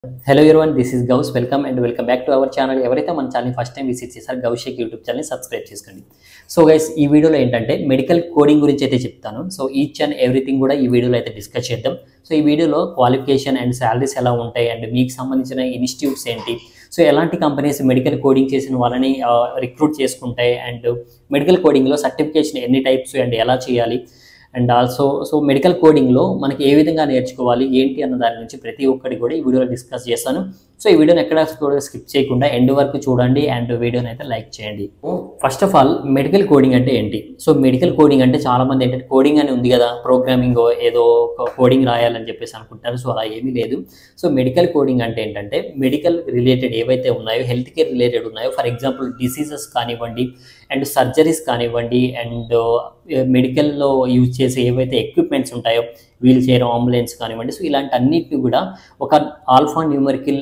hello everyone this is Ghouse welcome and welcome back to our channel ఎవరైతే మన channel first time visit చేశారో Ghoushaik YouTube channel subscribe చేసుకోండి so guys ఈ వీడియోలో ఏంటంటే మెడికల్ కోడింగ్ గురించి అయితే చెప్తాను సో ఈచ్ అండ్ ఎవ్రీథింగ్ కూడా ఈ వీడియోలో అయితే డిస్కస్ చేద్దాం సో ఈ వీడియోలో క్వాలిఫికేషన్ అండ్ శాలరీస్ ఎలా ఉంటాయి అండ్ మీకు సంబంధించిన ఇన్స్టిట్యూట్స్ ఏంటి సో ఎలాంటి కంపెనీస్ మెడికల్ కోడింగ్ చేసిన వాళ్ళని రిక్రూట్ చేసుకుంటాయి అండ్ మెడికల్ కోడింగ్లో సర్టిఫికేషన్ ఎన్ని టైప్స్ అండ్ ఎలా చేయాలి అండ్ ఆల్సో సో మెడికల్ కోడింగ్లో మనకి ఏ విధంగా నేర్చుకోవాలి ఏంటి అన్న దాని గురించి ప్రతి ఒక్కటి కూడా ఈ వీడియోలో డిస్కస్ చేస్తాను సో ఈ వీడియోని ఎక్కడ కూడా స్కిప్ చేయకుండా ఎండ్ వరకు చూడండి అండ్ వీడియోని అయితే లైక్ చేయండి first of all medical coding అంటే ఏంటి సో మెడికల్ కోడింగ్ అంటే చాలా మంది ఏంటంటే కోడింగ్ అని ఉంది కదా ప్రోగ్రామింగ్ ఏదో కోడింగ్ రాయాలని చెప్పేసి అనుకుంటారు సో అలా ఏమీ లేదు సో మెడికల్ కోడింగ్ అంటే ఏంటంటే మెడికల్ రిలేటెడ్ ఏవైతే ఉన్నాయో హెల్త్ కేర్ రిలేటెడ్ ఉన్నాయో ఫర్ ఎగ్జాంపుల్ డిసీజెస్ కానివ్వండి అండ్ సర్జరీస్ కానివ్వండి అండ్ మెడికల్లో యూజ్ చేసే ఏవైతే ఎక్విప్మెంట్స్ ఉంటాయో వీల్ చైర్ అంబులెన్స్ కానివ్వండి సో ఇలాంటి అన్నిటిని కూడా ఒక ఆల్ఫా న్యూమరికల్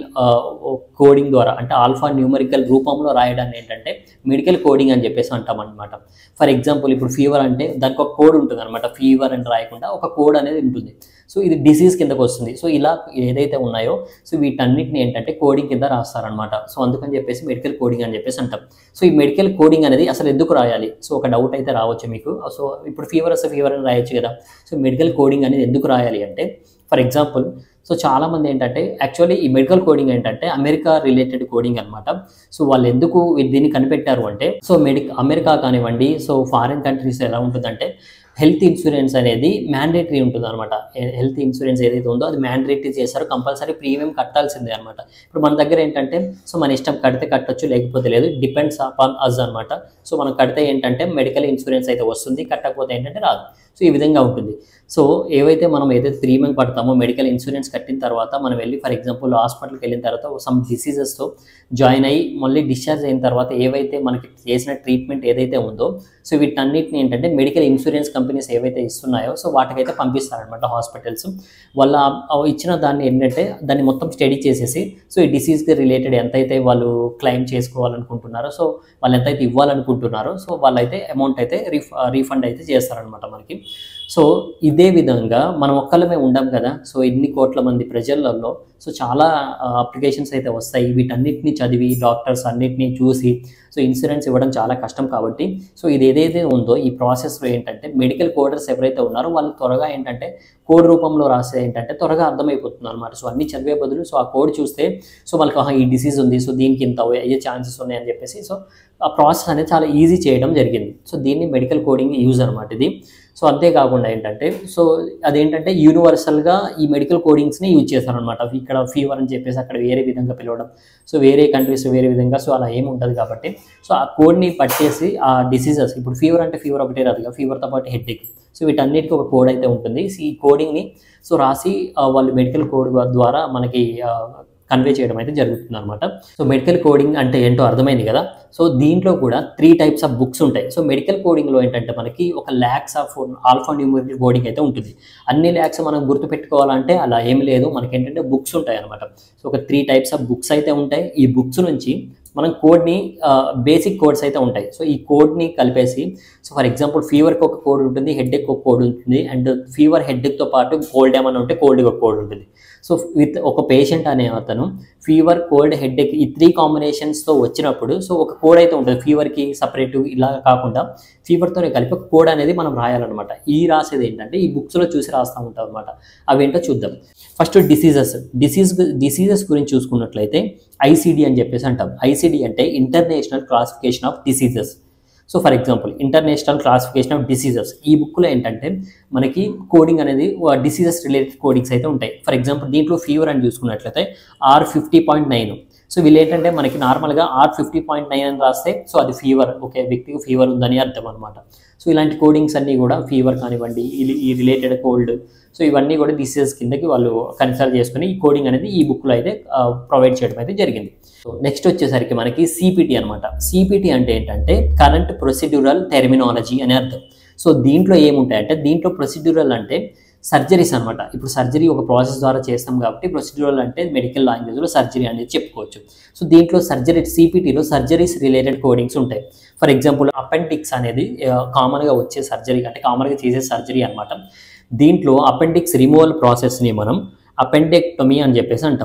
కోడింగ్ ద్వారా అంటే ఆల్ఫా న్యూమరికల్ రూపంలో రాయడాన్ని ఏంటంటే మెడికల్ కోడింగ్ అని చెప్పేసి అంటాం అనమాట ఫర్ ఎగ్జాంపుల్ ఇప్పుడు ఫీవర్ అంటే దానికి ఒక కోడ్ ఉంటుంది అనమాట ఫీవర్ అని రాయకుండా ఒక కోడ్ అనేది ఉంటుంది సో ఇది డిసీజ్ కిందకు వస్తుంది సో ఇలా ఏదైతే ఉన్నాయో సో వీటన్నిటిని ఏంటంటే కోడింగ్ కింద రాస్తారనమాట సో అందుకని చెప్పేసి మెడికల్ కోడింగ్ అని చెప్పేసి అంటాం సో ఈ మెడికల్ కోడింగ్ అనేది అసలు ఎందుకు రాయాలి సో ఒక డౌట్ అయితే రావచ్చు మీకు సో ఇప్పుడు ఫీవర్ వస్తే ఫీవర్ అని రాయొచ్చు కదా సో మెడికల్ కోడింగ్ అనేది ఎందుకు రాయాలి అంటే ఫర్ ఎగ్జాంపుల్ సో చాలామంది ఏంటంటే యాక్చువల్లీ ఈ మెడికల్ కోడింగ్ ఏంటంటే అమెరికా రిలేటెడ్ కోడింగ్ అనమాట సో వాళ్ళు ఎందుకు దీన్ని కనిపెట్టారు అంటే సో మెడిక్ అమెరికా కానివ్వండి సో ఫారిన్ కంట్రీస్ ఎలా ఉంటుందంటే హెల్త్ ఇన్సూరెన్స్ అనేది మ్యాండేటరీ ఉంటుంది అనమాట హెల్త్ ఇన్సూరెన్స్ ఏదైతే ఉందో అది మ్యాండేటరీ చేస్తారో కంపల్సరీ ప్రీమియం కట్టాల్సిందే అనమాట ఇప్పుడు మన దగ్గర ఏంటంటే సో మన ఇష్టం కడితే కట్టొచ్చు లేకపోతే లేదు డిపెండ్స్ అపాన్ అజ్ అనమాట సో మనం కడితే ఏంటంటే మెడికల్ ఇన్సూరెన్స్ అయితే వస్తుంది కట్టకపోతే ఏంటంటే రాదు సో ఈ విధంగా ఉంటుంది సో ఏవైతే మనం ఏదైతే ప్రీమియం పడతామో మెడికల్ ఇన్సూరెన్స్ కట్టిన తర్వాత మనం వెళ్ళి ఫర్ ఎగ్జాంపుల్ హాస్పిటల్కి వెళ్ళిన తర్వాత సమ్ డిసీజెస్తో జాయిన్ అయ్యి మళ్ళీ డిశ్చార్జ్ అయిన తర్వాత ఏవైతే మనకి చేసిన ట్రీట్మెంట్ ఏదైతే ఉందో సో వీటన్నిటిని ఏంటంటే మెడికల్ ఇన్సూరెన్స్ కంపెనీస్ ఏవైతే ఇస్తున్నాయో సో వాటికైతే పంపిస్తారనమాట హాస్పిటల్స్ వాళ్ళ ఇచ్చిన దాన్ని ఏంటంటే దాన్ని మొత్తం స్టడీ చేసేసి సో ఈ డిసీజ్కి రిలేటెడ్ ఎంతైతే వాళ్ళు క్లెయిమ్ చేసుకోవాలనుకుంటున్నారో సో వాళ్ళు ఎంతైతే ఇవ్వాలనుకుంటున్నారో సో వాళ్ళైతే అమౌంట్ అయితే రీఫ్ రీఫండ్ అయితే చేస్తారనమాట మనకి సో ఇదే విధంగా మనం ఒక్కళ్ళమే ఉండం కదా సో ఇన్ని కోట్ల మంది ప్రజలలో సో చాలా అప్లికేషన్స్ అయితే వస్తాయి వీటన్నిటిని చదివి డాక్టర్స్ అన్నిటినీ చూసి సో ఇన్సూరెన్స్ ఇవ్వడం చాలా కష్టం కాబట్టి సో ఇది ఏదైతే ఉందో ఈ ప్రాసెస్లో ఏంటంటే మెడికల్ కోడర్స్ ఎవరైతే ఉన్నారో వాళ్ళు త్వరగా ఏంటంటే కోడ్ రూపంలో రాస్తే ఏంటంటే త్వరగా అర్థమైపోతుంది అనమాట సో అన్ని చదివే బదులు సో ఆ కోడ్ చూస్తే సో వాళ్ళకి ఈ డిసీజ్ ఉంది సో దీనికి ఇంత అయ్యే ఛాన్సెస్ ఉన్నాయని చెప్పేసి సో ఆ ప్రాసెస్ అనేది చాలా ఈజీ చేయడం జరిగింది సో దీన్ని మెడికల్ కోడింగ్ యూజ్ అనమాట ఇది సో అంతేకాకుండా ఏంటంటే సో అదేంటంటే యూనివర్సల్గా ఈ మెడికల్ కోడింగ్స్ని యూజ్ చేస్తారనమాట ఇక్కడ ఫీవర్ అని చెప్పేసి అక్కడ వేరే విధంగా పిలవడం సో వేరే కంట్రీస్ వేరే విధంగా సో అలా ఏమి ఉంటుంది కాబట్టి సో ఆ కోడ్ని పట్టేసి ఆ డిసీజెస్ ఇప్పుడు ఫీవర్ అంటే ఫీవర్ ఒకటే రాదు కదా ఫీవర్తో పాటు హెడ్ఏక్ సో వీటన్నిటికీ ఒక కోడ్ అయితే ఉంటుంది ఈ కోడింగ్ని సో రాసి వాళ్ళు మెడికల్ కోడ్ ద్వారా మనకి కన్వే చేయడం అయితే జరుగుతుంది అనమాట సో మెడికల్ కోడింగ్ అంటే ఏంటో అర్థమైంది కదా సో దీంట్లో కూడా త్రీ టైప్స్ ఆఫ్ బుక్స్ ఉంటాయి సో మెడికల్ కోడింగ్లో ఏంటంటే మనకి ఒక lakhs of alpha numerical coding అయితే ఉంటుంది అన్ని ల్యాక్స్ మనం గుర్తుపెట్టుకోవాలంటే అలా ఏం లేదు మనకి ఏంటంటే బుక్స్ ఉంటాయి అనమాట సో ఒక త్రీ టైప్స్ ఆఫ్ బుక్స్ అయితే ఉంటాయి ఈ బుక్స్ నుంచి మనం కోడ్ని బేసిక్ కోడ్స్ అయితే ఉంటాయి సో ఈ కోడ్ని కలిపేసి సో ఫర్ ఎగ్జాంపుల్ ఫీవర్కి ఒక కోడ్ ఉంటుంది హెడ్ఏక్ ఒక కోడ్ ఉంటుంది అండ్ ఫీవర్ హెడ్ఏక్తో పాటు కోల్డ్ ఏమైనా ఉంటే కోల్డ్కి ఒక కోడ్ ఉంటుంది సో విత్ ఒక పేషెంట్ అనే అతను ఫీవర్ కోల్డ్ హెడ్ఏక్ ఈ త్రీ కాంబినేషన్స్తో వచ్చినప్పుడు సో ఒక కోడ్ అయితే ఉంటుంది ఫీవర్కి సపరేట్ ఇలా కాకుండా ఫీవర్తోనే కలిపి ఒక కోడ్ అనేది మనం రాయాలన్నమాట ఈ రాసేది ఏంటంటే ఈ బుక్స్లో చూసి రాస్తూ ఉంటాం అనమాట అవేంటో చూద్దాం ఫస్ట్ డిసీజెస్ డిసీజ్ డిసీజెస్ గురించి చూసుకున్నట్లయితే ఐసీడీ అని చెప్పేసి అంటాం ఐసీడీ అంటే international classification of diseases so for example international classification of diseases ఈ బుక్లో ఏంటంటే మనకి కోడింగ్ అనేది డిసీజెస్ రిలేటెడ్ కోడింగ్స్ అయితే ఉంటాయి ఫర్ ఎగ్జాంపుల్ దీంట్లో ఫీవర్ అని చూసుకున్నట్లయితే R fifty point nine so వీళ్ళు ఏంటంటే మనకి నార్మల్గా ఆర్ ఫిఫ్టీ పాయింట్ నైన్ అని రాస్తే సో అది ఫీవర్ ఓకే వ్యక్తికి ఫీవర్ ఉందని అర్థం అనమాట సో ఇలాంటి కోడింగ్స్ అన్నీ కూడా ఫీవర్ కానివ్వండి ఈ రిలేటెడ్ కోల్డ్ సో ఇవన్నీ కూడా డిసీజెస్ కిందకి వాళ్ళు కన్సిడర్ చేసుకుని ఈ కోడింగ్ అనేది ఈ బుక్లో అయితే ప్రొవైడ్ చేయడం అయితే జరిగింది సో నెక్స్ట్ వచ్చేసరికి మనకి సిపిటి అనమాట సిపిటి అంటే ఏంటంటే కరెంట్ ప్రొసీడ్యూరల్ టెర్మినాలజీ అని అర్థం సో దీంట్లో ఏముంటాయంటే దీంట్లో ప్రొసీడ్యూరల్ అంటే సర్జరీస్ అనమాట ఇప్పుడు సర్జరీ ఒక ప్రాసెస్ ద్వారా చేస్తాం కాబట్టి ప్రొసీడ్యూరల్ అంటే మెడికల్ లాంగ్వేజ్లో సర్జరీ అనేది చెప్పుకోవచ్చు సో దీంట్లో సర్జరీ సిపిటీలో సర్జరీస్ రిలేటెడ్ కోడింగ్స్ ఉంటాయి ఫర్ ఎగ్జాంపుల్ అపెండిక్స్ అనేది కామన్గా వచ్చే సర్జరీ అంటే కామన్గా చేసే సర్జరీ అనమాట దీంట్లో అపెండిక్స్ రిమూవల్ ప్రాసెస్ని మనం అపెండెక్టమీ అని చెప్పేసి అంటాం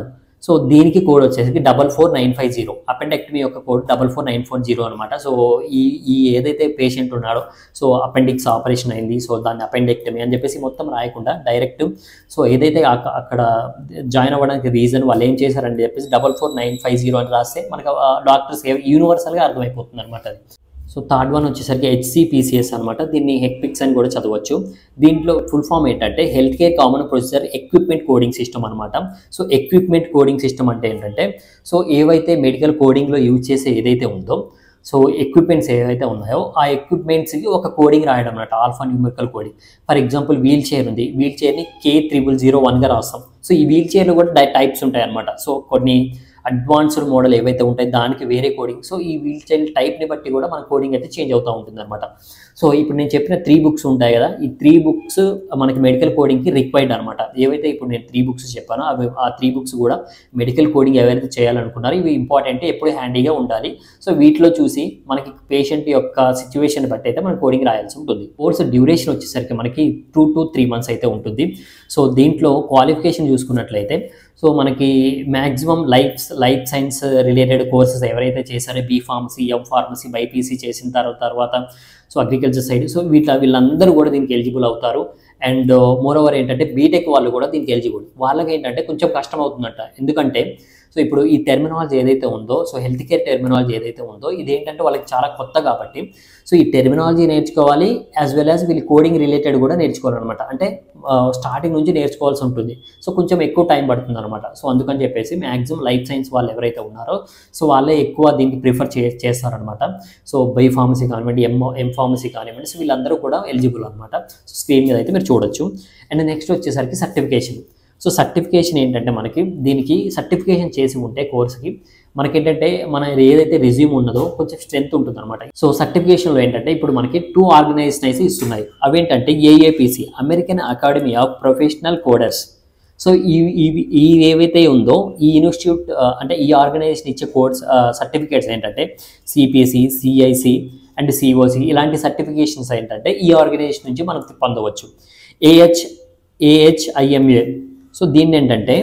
సో దీనికి కోడ్ వచ్చేసరికి double four nine five zero appendectomy యొక్క code double four nine four zero అనమాట సో ఈ ఈ ఏదైతే పేషెంట్ ఉన్నాడో సో అపెండిక్స్ ఆపరేషన్ అయింది సో దాన్ని అపెండెక్టమీ అని చెప్పేసి మొత్తం రాయకుండా డైరెక్ట్ సో ఏదైతే అక్క- అక్కడ జాయిన్ అవ్వడానికి రీజన్ వాళ్ళు ఏం చేశారని చెప్పేసి double four nine five zero అని రాస్తే మనకు డాక్టర్స్ యూనివర్సల్గా అర్థమైపోతుంది అనమాట అది సో థర్డ్ వన్ వచ్చేసరికి హెచ్సిపిసిఎస్ అనమాట దీన్ని హెక్పిక్స్ అని కూడా చదవచ్చు దీంట్లో ఫుల్ ఫామ్ ఏంటంటే health care common procedure equipment coding system అనమాట సో ఎక్విప్మెంట్ కోడింగ్ సిస్టమ్ అంటే ఏంటంటే సో ఏవైతే మెడికల్ కోడింగ్లో యూజ్ చేసే ఏదైతే ఉందో సో ఎక్విప్మెంట్స్ ఏవైతే ఉన్నాయో ఆ ఎక్విప్మెంట్స్కి ఒక కోడింగ్ రాయడం అన్నమాట alpha numerical coding for example wheel chair ఉంది వీల్ చైర్ని కే త్రిబుల్ జీరో వన్గా రాస్తాం సో ఈ వీల్ చైర్లో కూడా డై టైప్స్ ఉంటాయి అనమాట సో కొన్ని అడ్వాన్స్డ్ మోడల్ ఏవైతే ఉంటాయి దానికి వేరే కోడింగ్ సో ఈ వీల్ చైర్ టైప్ని బట్టి కూడా మన కోడింగ్ అయితే చేంజ్ అవుతూ ఉంటుంది అనమాట సో ఇప్పుడు నేను చెప్పిన త్రీ బుక్స్ ఉంటాయి కదా ఈ త్రీ బుక్స్ మనకి మెడికల్ కోడింగ్కి రిక్వైర్డ్ అనమాట ఏవైతే ఇప్పుడు నేను త్రీ బుక్స్ చెప్పానో అవి ఆ త్రీ బుక్స్ కూడా మెడికల్ కోడింగ్ ఎవరైతే చేయాలనుకున్నారో ఇవి ఇంపార్టెంట్ ఎప్పుడు హ్యాండీగా ఉండాలి సో వీటిలో చూసి మనకి పేషెంట్ యొక్క సిచ్యువేషన్ బట్టి అయితే మనం కోడింగ్ రాయాల్సి ఉంటుంది కోర్స్ డ్యూరేషన్ వచ్చేసరికి మనకి టూ టు త్రీ మంత్స్ అయితే ఉంటుంది సో దీంట్లో క్వాలిఫికేషన్ చూసుకున్నట్లయితే సో మనకి maximum life life science related courses ఎవరైతే చేశారో B pharmacy M pharmacy BiPC చేసిన తర్వాత తర్వాత సో అగ్రికల్చర్ సైడ్ సో వీళ్ళ వీళ్ళందరూ కూడా దీనికి ఎలిజిబుల్ అవుతారు అండ్ మోర్ ఓవర్ ఏంటంటే బీటెక్ వాళ్ళు కూడా దీనికి ఎలిజిబుల్ వాళ్ళకి ఏంటంటే కొంచెం కష్టం అవుతుందంట ఎందుకంటే సో ఇప్పుడు ఈ టెర్మినాలజీ ఏదైతే ఉందో సో హెల్త్ కేర్ టెర్మినాలజీ ఏదైతే ఉందో ఇది ఏంటంటే వాళ్ళకి చాలా కొత్త కాబట్టి సో ఈ టెర్మినాలజీ నేర్చుకోవాలి యాజ్ వెల్ యాజ్ వీళ్ళు కోడింగ్ రిలేటెడ్ కూడా నేర్చుకోవాలన్నమాట అంటే స్టార్టింగ్ నుంచి నేర్చుకోవాల్సి ఉంటుంది సో కొంచెం ఎక్కువ టైం పడుతుంది అనమాట సో అందుకని చెప్పేసి మ్యాక్సిమం లైఫ్ సైన్స్ వాళ్ళు ఎవరైతే ఉన్నారో సో వాళ్ళే ఎక్కువ దీనికి ప్రిఫర్ చే చేస్తారనమాట సో బై ఫార్మసీ కానివ్వండి ఎం ఎం ఫార్మసీ కానివ్వండి సో వీళ్ళందరూ కూడా ఎలిజిబుల్ అనమాట సో స్క్రీన్ మీద అయితే మీరు చూడొచ్చు అండ్ నెక్స్ట్ వచ్చేసరికి సర్టిఫికేషన్ సో సర్టిఫికేషన్ ఏంటంటే మనకి దీనికి సర్టిఫికేషన్ చేసి ఉంటే కోర్స్కి మనకేంటంటే మన ఏదైతే రెజ్యూమ్ ఉన్నదో కొంచెం స్ట్రెంత్ ఉంటుంది అనమాట సో సర్టిఫికేషన్లో ఏంటంటే ఇప్పుడు మనకి టూ ఆర్గనైజేషన్ అయితే ఇస్తున్నాయి అవేంటంటే AAPC American Academy of Professional Coders so ఈ ఇవి ఈ ఏవైతే ఉందో ఈ ఇన్స్టిట్యూట్ ఆ, అంటే ఈ ఆర్గనైజేషన్ ఇచ్చే కోర్స్ సర్టిఫికేట్స్ ఏంటంటే సిపిఎస్సి సిఐసి అండ్ సిఓసి ఇలాంటి సర్టిఫికేషన్స్ ఏంటంటే ఈ ఆర్గనైజేషన్ నుంచి మనం పొందవచ్చు ఏహెచ్ ఏహెచ్ఐఎంఏ సో దీన్ని ఏంటంటే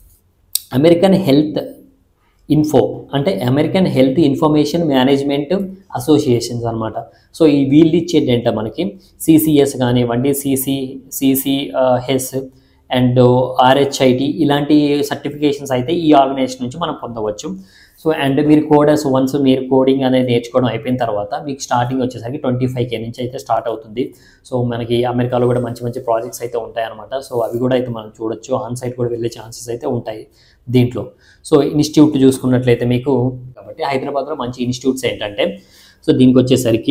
అమెరికన్ హెల్త్ ఇన్ఫో అంటే American Health Information Management Associations అనమాట సో ఈ వీళ్ళు ఇచ్చేది ఏంటో మనకి సిసిఎస్ కానివ్వండి సిసి సిసి హెస్ అండ్ ఆర్హెచ్ఐటి ఇలాంటి సర్టిఫికేషన్స్ అయితే ఈ ఆర్గనైజేషన్ నుంచి మనం పొందవచ్చు సో అండ్ మీరు కోడర్స్ వన్స్ మీరు కోడింగ్ అనేది నేర్చుకోవడం అయిపోయిన తర్వాత మీకు స్టార్టింగ్ వచ్చేసరికి ట్వంటీ ఫైవ్ కే నుంచి అయితే స్టార్ట్ అవుతుంది సో మనకి అమెరికాలో కూడా మంచి మంచి ప్రాజెక్ట్స్ అయితే ఉంటాయన్నమాట సో అవి కూడా అయితే మనం చూడొచ్చు ఆన్ సైట్ కూడా వెళ్ళే ఛాన్సెస్ అయితే ఉంటాయి దీంట్లో సో ఇన్స్టిట్యూట్ చూసుకున్నట్లయితే మీకు కాబట్టి హైదరాబాద్లో మంచి ఇన్స్టిట్యూట్స్ ఏంటంటే సో దీనికి వచ్చేసరికి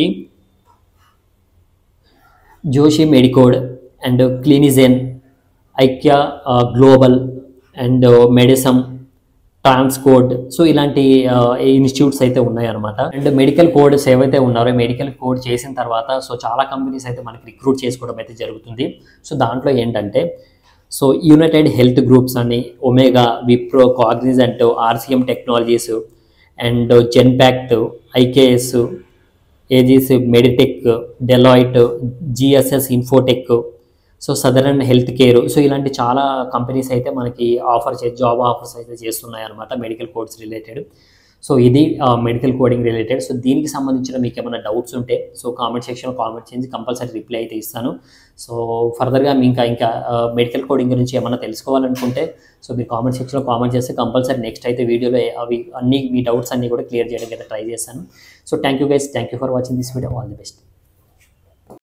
Joshi మెడికోడ్ and Clinigen Aikya Global and Medisum Transcode so ఇలాంటి ఇన్స్టిట్యూట్స్ అయితే ఉన్నాయన్నమాట అండ్ మెడికల్ కోడ్స్ ఏవైతే ఉన్నారో మెడికల్ కోడ్ చేసిన తర్వాత సో చాలా కంపెనీస్ అయితే మనకి రిక్రూట్ చేసుకోవడం అయితే జరుగుతుంది సో దాంట్లో ఏంటంటే సో యునైటెడ్ హెల్త్ గ్రూప్స్ అని Omega Wipro Cognizant RCM Technologies and Genpact IKS Aegis Meditech Deloitte GSS Infotech so Southern health care so ఇలాంటి చాలా కంపెనీస్ అయితే మనకి ఆఫర్ చే జాబ్ ఆఫర్స్ అయితే చేస్తున్నాయి అనమాట మెడికల్ కోడ్స్ రిలేటెడ్ సో ఇది మెడికల్ కోడింగ్ రిలేటెడ్ సో దీనికి సంబంధించిన మీకు ఏమైనా డౌట్స్ ఉంటే సో కామెంట్ సెక్షన్లో కామెంట్ చేసి కంపల్సరీ రిప్లై అయితే ఇస్తాను సో ఫర్దర్గా మీ ఇంకా ఇంకా మెడికల్ కోడింగ్ గురించి ఏమైనా తెలుసుకోవాలనుకుంటే సో మీరు కామెంట్ సెక్షన్లో కామెంట్ చేస్తే కంపల్సరీ నెక్స్ట్ అయితే వీడియోలో అవి అన్ని మీ డౌట్స్ అన్ని కూడా క్లియర్ చేయడానికి అయితే ట్రై చేస్తాను so thank you guys thank you for watching this video all the best